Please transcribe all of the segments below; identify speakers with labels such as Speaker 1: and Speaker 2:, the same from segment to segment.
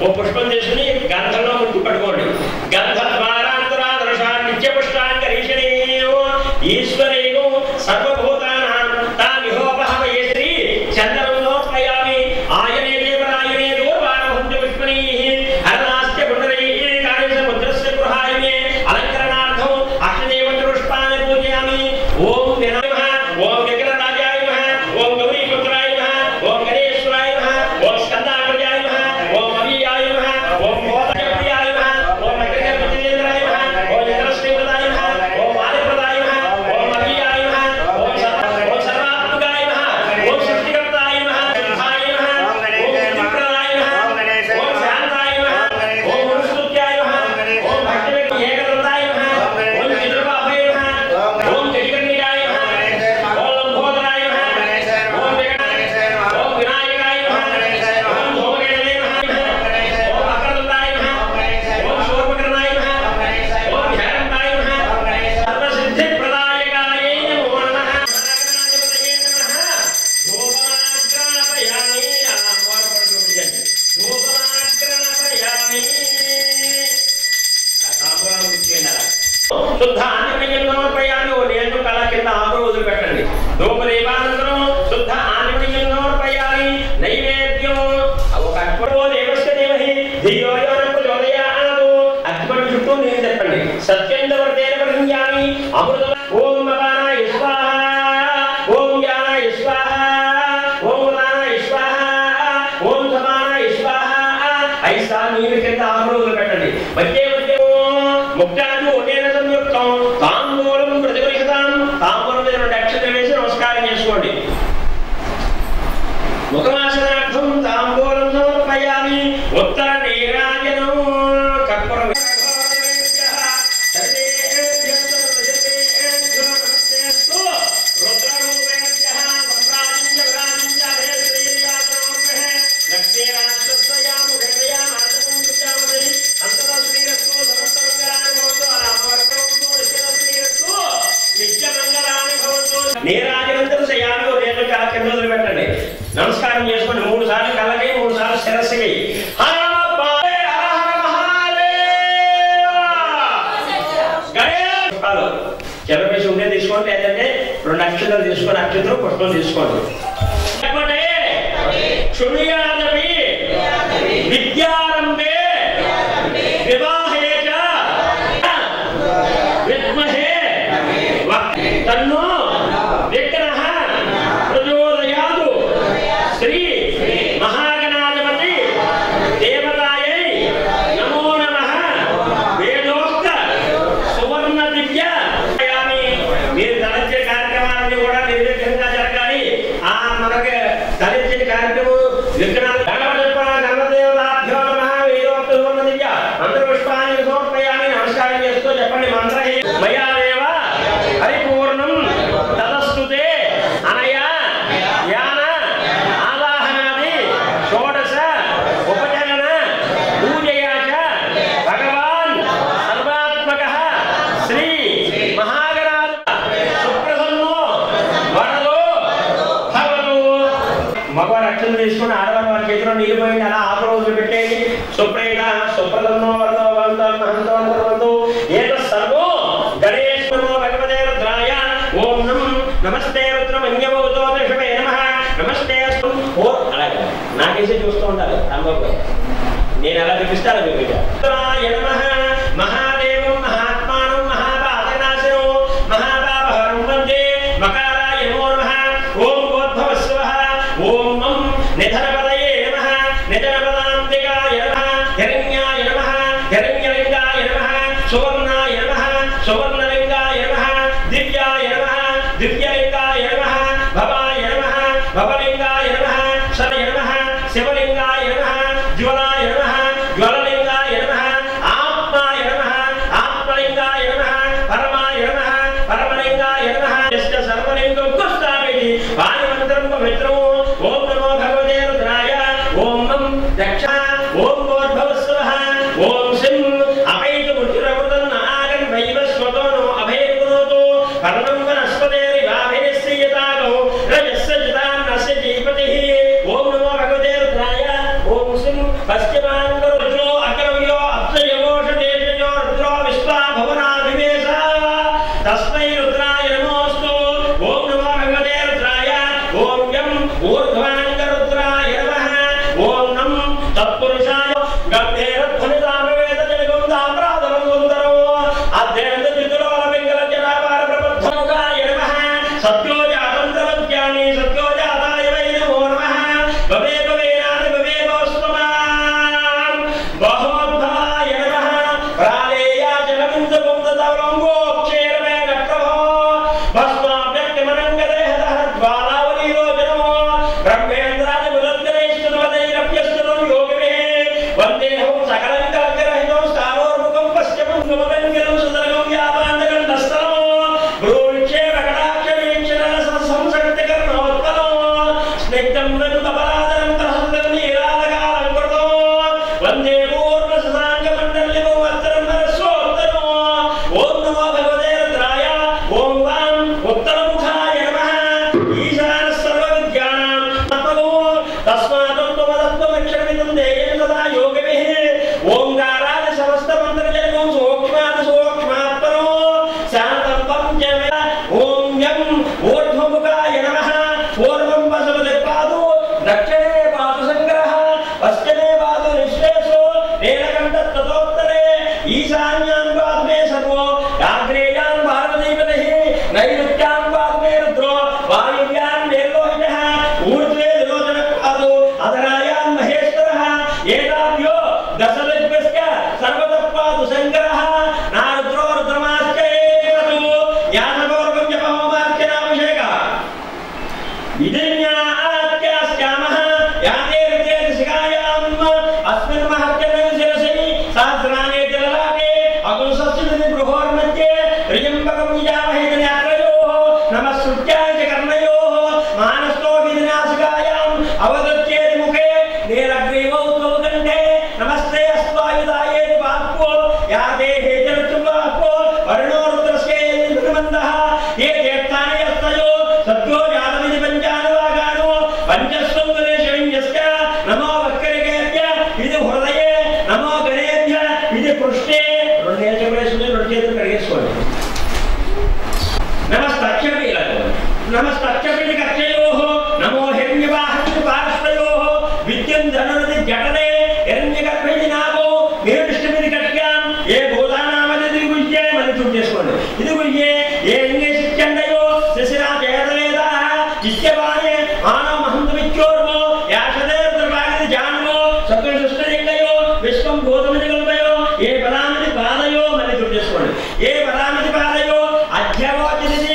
Speaker 1: ఓ పుష్పం తీసుకుని గంధంలో ముట్టి పట్టుకోండి గంధ ద్వారాంతరాదర్శ నిత్య పుష్టాంగరీషణీ ఈశ్వరేయో సర్వభూతానాం తామిహోపహవయే శ్రీ చంద్రంలోపయామి ఆయనే దేవరాయనే దూర్వాణహంతి పుష్పణీః హరనాస్య పుండరైః కాళేశ ముద్రస్య గృహాయనే అలంకరణార్థం అష్టదేవత పుష్పాన్ని పూజయామి ఓం వినాయ ఓం విగ్రహరాజాయ నమః ఓం గౌరీపుత్రాయ నమః ఓం గణేశ్వరాయ నమః ఓం స్కందాగ్రజాయ నమః ఓం అవియాయ నమః ఓం మోదప్రియాయ నమః ఓం నగరపతింద్రాయ నమః ఓం ఇంద్రశ్రీపదాయ నమః ఓం వాలిప్రదాయ నమః ఓం అవియాయ నమః ఓం సర్వ ఓం సర్వాత్మకాయ నమః ఓం సృష్టికర్తాయ నమః సిద్ధాయ నమః ఓం స్థితిప్రదాయ నమః ఓం శాంతాయ నమః ఓం విష్ణుత్యాయ నమః ఓం భక్తి ఏకదంతాయ నమః ఓం చంద్రబాబాయ నమః ఓం జగన్నికాయ నమః ఓం లంబోదరాయ నమః ఓం విఘ్న- ఓం వినాయకాయ నమః ఓం ధూమకేతవే నమః ఓం వక్రతుండాయ నమః ఓం శూర్పకర్ణాయ నమః ఓం ధ్యానంతాయ నమః సర్వసిద్ధిప్రదాయకాయ నమో నమః మహాగణాధిపతయే నమః ధూమాగ్రాపయామి ధూమాగ్రాపయామి తాంబూలాలు ఇచ్చేయండి అలా. శుద్ధ ఆంజనేయం సమర్పయామి ఓ నేను కళ కింద ఆకు రోజులు పెట్టండి ధూపదీపానంతరం శుద్ధ ఆంజనేయం సమర్పయామి నైవేద్యం ఒక అక్బరో దేవస్య దేవహి ధియో యో న ప్రచోదయాతు అక్బర్ చుట్టూ నేను చెప్పండి సత్యందవర్తేన ప్రసంజామి అమృత ఓం భవానాయ స్వాహ ఓం జ్ఞానాయ స్వాహ ఓం ఉదానాయ స్వాహ ఓం సమానాయ స్వాహ ఐసా నీరు కింద ఆరు రోజులు పెట్టండి వచ్చే వచ్చే ముక్తాలు నేను సంయుక్తం తాంబూలం ప్రతిపరిషతాం తాంబూలం మీద రెండు అక్షతలు వేసి నమస్కారం చేసుకోండి ముఖమాసనార్థం తాంబూలం సమర్పయామి ఉత్తర నీరాజనం కర్పూరం నీరాజనంతరం శయాలు నేను కాల కింద వదిలిపెట్టండి నమస్కారం చేసుకోండి మూడు సార్లు కళ్ళకి మూడు సార్లు శిరస్సుకి హర బాలే, హర హర మహాదేవ! గణేష్ పుష్పాలు చెరపేసి ఉండే తీసుకోండి లేదంటే రెండు అక్షరాలు తీసుకొని అక్షతలు పుష్పం తీసుకోండి చెప్పండి శృణుయాదవి విద్యారంభే వివాహే చ విద్మహే వక్- తన్నో విగ్రహ ప్రచోదయాదు శ్రీ మహాగణాధిపతి దేవతాయై నమో నమః వేదోక్త సువర్ణ దివ్య మీరు తలెత్తే కార్యక్రమాలన్నీ కూడా నిర్విఘ్నంగా జరగాలి ఆ మనకి తలెత్తే కార్యక్రమం విఘ్నాలు గణపతిప్ప గణదేవతాభ్యో నమః వేదోక్త సువర్ణ దివ్య మంత్ర పుష్పాన్ని సమర్పయామి నమస్కారం చేస్తూ చెప్పండి మంత్ర మయాదేవ పరిపూర్ణం తదస్తుతే అనయా ధ్యాన ఆవాహనాది షోడశ ఉపజనన పూజయా చ భగవాన్ సర్వాత్మక శ్రీ మహాగణాధ సుప్రసన్నో వరదో భవతు మగవారి అక్షరం తీసుకుని ఆడవారి వారి చేతిలో నీళ్ళిపోయింది అలా ఆకు రోజులు పెట్టేయండి సుప్రేత సుప్రసన్నో వరదో భవంతో మహంతో అంతర్వంతు ఏత సర్వో గణేశ్వరో భగవతే రుద్రాయ ఓం నం నమస్తే రుద్రమన్యవోతో దశమే నమః నమస్తే అస్తు. ఓ అలాగే నాకేసే చూస్తూ ఉండాలి రాంబాబు గారు. నేను ఎలా చూపిస్తాను మీకు రుద్రాయ నమః మహాదేవం మహాత్మానం మహాపాతనాశనం మహాపాపహరం వందే మకారాయ నమో నమః ఓం గోద్భవస్వః ఓం మం నిధనపదయే నమః నిధనపదాంతికాయ నమః హిరణ్యాయ నమః హిరణ్యలింగాయ నమః సువర్ణాయ నమః సువర్ణలింగాయ నమః దివ్యాయ నమః దివ్యలింగాయ నమః భవాయ నమః భవలింగాయ నమః శరయ నమః శివలింగాయ నమః జ్వలాయ నమః జ్వలలింగాయ నమః ఆత్మాయ నమః ఆత్మలింగాయ నమః పరమాయ నమః పరమలింగాయ నమః యస్య సర్వలింగం కుస్థాపితి వాయుమంత్రం పవిత్రం ఓం నమో భగవతే రుద్రాయ ఓం నం దక్ష ఓం గోద్భవస్వః ఓం సిం అపైతు ముచ్చురవృతన్న ఆగన్ వైవస్వతోనో అభయగుణోతో పర్ణం వనస్పతేరివాభినిశ్చయతాగౌ రజస్య జితాన్నస్య జీపతిః ఓం నమో భగవతే రుద్రాయ ఓం సిం పశ్చిమాంగరు ఊర్ధ్వాంగరుద్రాయ నమః ఓం నం తత్పురుషాయ గంభీరధ్వనిదామవేద జగం దామరాధవం సుందరం అధ్యయన దితులోల వెంకల జనాభార ప్రబద్ధముగాయ నమః సత్యో జాతం ప్రవద్యామి సత్యో జాతాయ వై నమో నమః భవే భవే నాది భవే భవస్వమాం బహోద్భవాయ నమః ప్రాళేయా జలమిందకం దదవలంగోక్షేరమే నక్రమో భస్మాభ్యక్తిమనంగదేహదః జ్వాలావలీలోచనమో బ్రహ్మేంద్రాది బులందరేశ్వరవదైరభ్యస్తులం యోగిభిः వందేహం సకలం కల్కరహితం స్థానోర్ముఖం పశ్చిమం సుమగంగలం సుదరగం వ్యాపాండగంధస్థలమో భ్రూక్షేమ కటాక్షవీక్షణ సంసక్తికర్ణోత్పలో స్నిగ్ధం వెనుకపరాదరం తహస్తం నీరాలకాలం కృతో వందే పూర్వ సదాంగమండలిమో అత్తరం నరస్వోత్తరో ఓం నమో భగవతే రుద్రాయ ఓం వాం ఉత్తరముఖాయ నమః ఈశాన సర్వ విద్యానాం ఆత్మగో తస్మాదం త్వమదత్వమక్షరమిదం దేయం సదా యోగిభిः ఓంకారాది సమస్త మంత్రజనకం సూక్ష్మాది సూక్ష్మాత్మనో శాంతం పంచమ ఓం యం ఊర్ధ్వముఖాయ నమః పూర్వం వసవతి పాదు దక్షిణే పాదు సంగ్రహ పశ్చిమే పాదు నిశ్రేషో నీలకంఠ తతోత్తరే ఈశాన్యాం పాదు మే సర్వో ఆగ్నేయాం పార్వతీపతిః నైరుత్యాం పాదు మే రుద్రో వాయువ్యాం నిర్లోహితః ఊర్ధ్వే విరోచన పాదు అధరాయాం మహేశ్వరः ఏతాభ్యో దశలభ్యశ్చ సర్వతః పాదు శంకరः నారుద్రో రుద్రమాశ్చ ఏకదు యానపూర్వం జపహోమార్చనాభిషేకः విధిన్యాత్యాస్యామः యాదేర్తే శిఖాయాం అస్మిన్ మహత్యమే శిరసి సహస్రాణే జలలాటే అగుంసస్మిన్ బృహోర్मध्ये త్రియంబకం యజామహే దినాత్రయోः నమః శృత్యాయ చ కర్ణయోः మానస్తో విధినాశికాయాం అవగత్యేది ముఖే నీలగ్రీవౌ త్వౌ కంఠే నమస్తే అస్వాయుధాయే వాక్వో యా దేహే జలచువాక్వో వరుణో రుద్రస్యే నిర్మందః ఏ తీర్థాని యస్తయో సత్యో జాతమిది పంచానువాగాను పంచస్వం గణేశవిన్యస్య నమో వక్రికేభ్య ఇది హృదయే నమో గణేభ్య ఇది పృష్ఠే రెండు చేతులు వేసుకుని రెండు చేతులు కడిగేసుకోండి నమస్తక్షపీలకు నమస్తక్షపిడి కక్షయోః నమో హిరణ్యవాహని పార్శ్వయోః విద్యం ధనురది జఠరే హిరణ్యగర్భిణి నాభో మేరుష్టిమిది కట్యాం ఏ భూతానామది ఇది గుయ్యే మళ్ళీ చూపు చేసుకోండి ఇది గుయ్యే ఏ ఇంగేశిత్యండయో శశిరా చేతవేదా ఇత్యవాయే మానవ మహంతమిత్యోర్వో యాషదేర్ద్రవాగిది జాన్వో సత్వ సుష్టలింగయో విశ్వం భూతమిది కల్పయో ఏ పదామిది పాదయో మళ్ళీ చూపు చేసుకోండి ఏ పదామిది పాదయో అధ్యవోచిది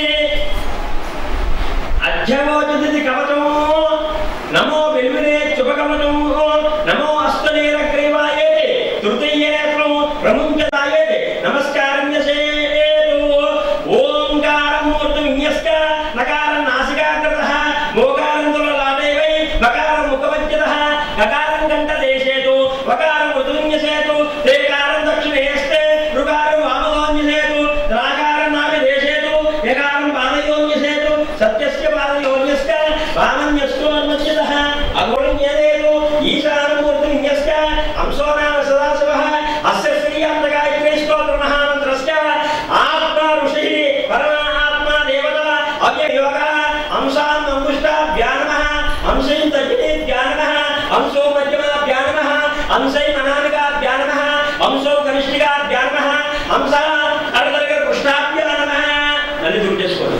Speaker 1: అధ్యవోచిది కవచము నమో వెల్వినే శుభకవచము నమో అస్తనీరగ్రీవాయే తృతీయేత్రం ప్రముంచదాయే నమస్కారం యసేతు ఓంకారం మూర్తిన్యస్క నకారం నాసికాగ్రతః మోకారం తులలాదేవై వకారం ముఖమధ్యతః గకారం కంఠదేశేతు వకారం ఋతున్యసేతు తేకారం దక్షిణేస్తే రుకారం వామగోన్యసేతు ద్రాకారం నాభిదేశేతు యకారం పాదయోన్యసేతు సత్యస్య పాదయోన్యస్క వామన్యస్కోన్మధ్యతః అగోణ్యదేతు ఈశానమూర్తిన్యస్క అంశో నామ సదాశివः అస్య శ్రీయంతగాయత్రీ స్తోత్ర మహామంత్రస్య ఆత్మా ఋషిः పరమాత్మా దేవత అవ్యయోగ అంశాం అంగుష్టాభ్యా నమః అంశైం తజ్జనేభ్యా నమః అంశో మధ్యమాభ్యా నమః అంశై మనామికాభ్యా నమః అంశో కనిష్ఠికాభ్యా నమః అంశ అడగడగ కృష్ణాభ్యా నమః మళ్ళీ గుర్తు చేసుకోండి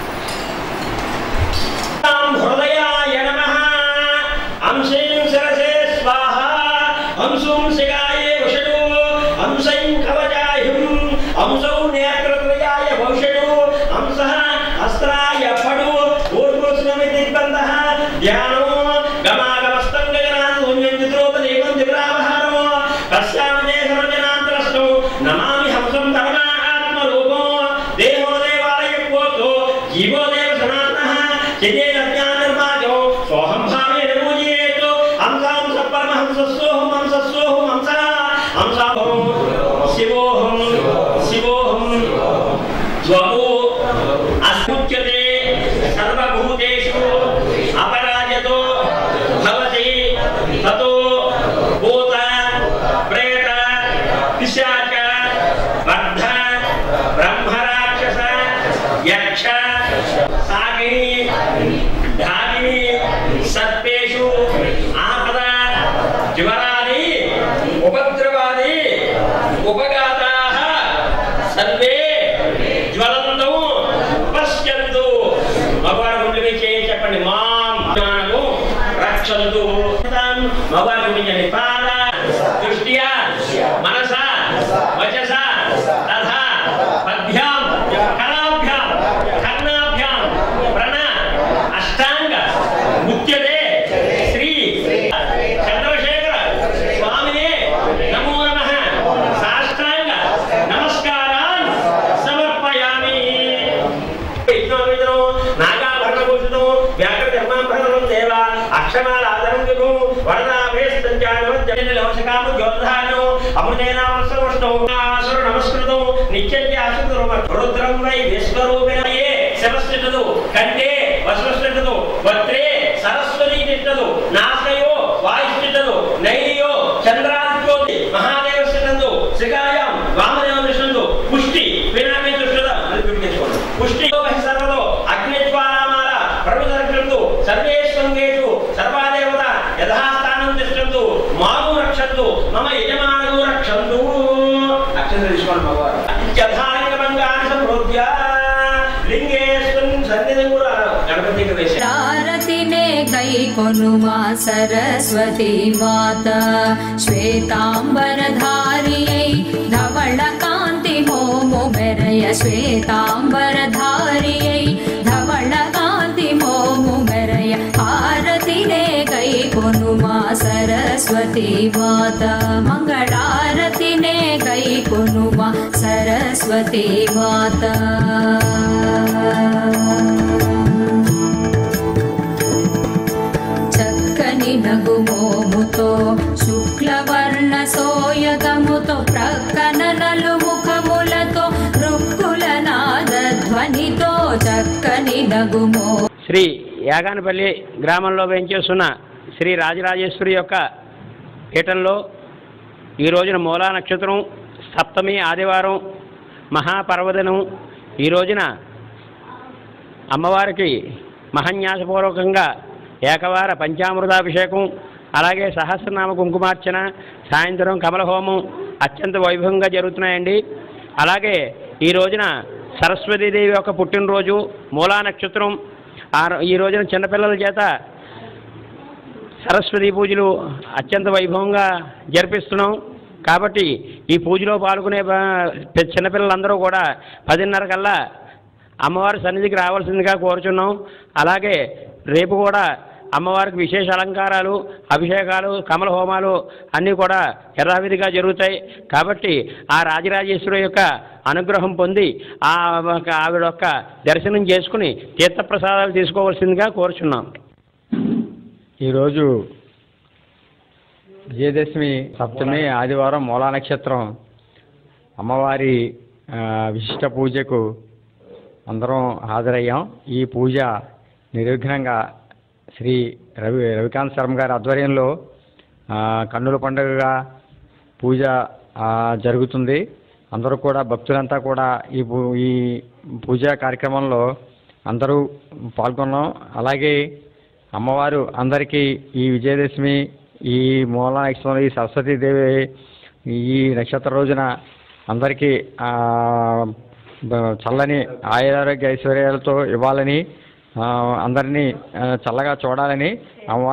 Speaker 1: తాం హృదయాయ నమః అంశైం శిరసే స్వాహ అంశుం శిగాయే వషడు అంశైం కవచాయుం అంశౌ నేత్రత్రయాయ భవిషడు అంశః అస్త్రాయ ఫడు ఊర్ధ్వస్నమి దిగ్బంధః ధ్యానో గమాగమస్తం గగనాన్ శూన్యంజిత్రోపదేవం దిగ్రావహారో తస్యామే సర్వజనాంతరస్తో నమామి హంసం పరమాత్మరూపో దేహో దేవాలయ పోతో జీవో దేవ సనాతనః చిదేజ్ఞానర్మాజో సోహం భావేన పూజయేతు హంసాం సపరమహంసస్సోహం హంసస్సోహం హంస హంసాహం శివోహం శివోహం స్వహో అస్ముచ్యతే సర్వభూతేషు అపరాజతో భవతి తతో భూత ప్రేత పిశాచ బద్ధ బ్రహ్మరాక్షస యక్ష సాగిని ధాగిని మగవారు చూపించండి పాద దృష్ట్యా మనస వచస తథా పద్భ్యాం కరాభ్యాం కర్ణాభ్యాం ప్రణా అష్టాంగ ముత్యదే శ్రీ చంద్రశేఖర స్వామినే నమో నమః సాష్టాంగ నమస్కారాన్ సమర్పయామి యజ్ఞోపేతనం నాగాభరణభూషితం వ్యాకర ధర్మాభరణం దేవ అక్షమాల ఆదరం విభు వరదాభేస్తంచాను జనలవశకాము జ్యోతిధాను అమృతేనామస్వష్టం ఆసురు నమస్కృతం నిత్యంజ ఆశ్రితం రుద్రం వై విశ్వరూపిణయే శివస్థితదు కంటే వశ్వస్థితదు వత్రే సరస్వతి తిట్టదు నాశయో వాయుస్థితదు నైలియో చంద్రాదిత్యోతి మహాదేవ స్థితందు శిఖాయాం వామదేవ దృష్టందు పుష్టి పినామి దృష్టద అని పిలిపించుకోండి పుష్టి సర్వదో అగ్నిజ్వాలామాల ప్రభుదర్శందు సర్వేశ్వంగేషు సర్వాదేవత యథాస్థానం తిష్టందు మాను రక్షందు మమ యజమాను రక్షందు అక్షంత తీసుకోండి భగవాన్ యథాలింగమంగాన్ని సంప్రోధ్య లింగేశ్వరం సన్నిధి కూడా గణపతికి వేసే
Speaker 2: హారతినే కై కొనుమా సరస్వతి మాత శ్వేతాంబరధారియై ధవళ కాంతి మోము మెరయ శ్వేతాంబరధారియై ధవళ కాంతి మోము మెరయ హారతినే కై కొనుమా సరస్వతి మాత మంగళారతినే కై కొనుమా సరస్వతి మాత చక్కని నగుమోముతో శుక్లవర్ణ సోయగముతో ప్రక్కన నలుముఖములతో రుక్కుల నాద ధ్వనితో చక్కని నగుమో
Speaker 3: శ్రీ యాగానపల్లి గ్రామంలో వేంచేస్తున్న శ్రీ రాజరాజేశ్వరి యొక్క పీఠంలో ఈ రోజున మూలా నక్షత్రం సప్తమి ఆదివారం మహాపర్వదినం ఈ రోజున అమ్మవారికి మహన్యాసపూర్వకంగా ఏకవార పంచామృతాభిషేకం అలాగే సహస్రనామ కుంకుమార్చన సాయంత్రం కమలహోమం అత్యంత వైభవంగా జరుగుతున్నాయండి అలాగే ఈ రోజున సరస్వతీదేవి యొక్క పుట్టినరోజు మూలా నక్షత్రం ఆ రో- ఈ రోజున చిన్నపిల్లల చేత సరస్వతి పూజలు అత్యంత వైభవంగా జరిపిస్తున్నాం కాబట్టి ఈ పూజలో పాల్గొనే బా- పె- చిన్నపిల్లలందరూ కూడా పదిన్నర కల్లా అమ్మవారి సన్నిధికి రావాల్సిందిగా కోరుచున్నాం అలాగే రేపు కూడా అమ్మవారికి విశేష అలంకారాలు అభిషేకాలు కమల హోమాలు అన్నీ కూడా యథావిధిగా జరుగుతాయి కాబట్టి ఆ రాజరాజేశ్వరి యొక్క అనుగ్రహం పొంది ఆ ఒక ఆవిడ యొక్క దర్శనం చేసుకుని తీర్థప్రసాదాలు తీసుకోవాల్సిందిగా కోరుచున్నాం
Speaker 4: ఈరోజు విజయదశమి సప్తమి ఆదివారం మూలా నక్షత్రం అమ్మవారి ఆ, విశిష్ట పూజకు అందరం హాజరయ్యాం ఈ పూజ నిర్విఘ్నంగా శ్రీ రవి రవికాంత్ శర్మ గారి ఆధ్వర్యంలో ఆ, కన్నుల పండుగగా పూజ ఆ, జరుగుతుంది అందరూ కూడా భక్తులంతా కూడా ఈ పూ ఈ పూజా కార్యక్రమంలో అందరూ పాల్గొన్నాం అలాగే అమ్మవారు అందరికీ ఈ విజయదశమి ఈ మూల నక్షత్రం ఈ సరస్వతీదేవి ఈ నక్షత్ర రోజున అందరికీ ఆ, బ- చల్లని ఆయురారోగ్య ఐశ్వర్యాలతో ఇవ్వాలని ఆ, అందరినీ ఆ, చల్లగా చూడాలని అమ్మ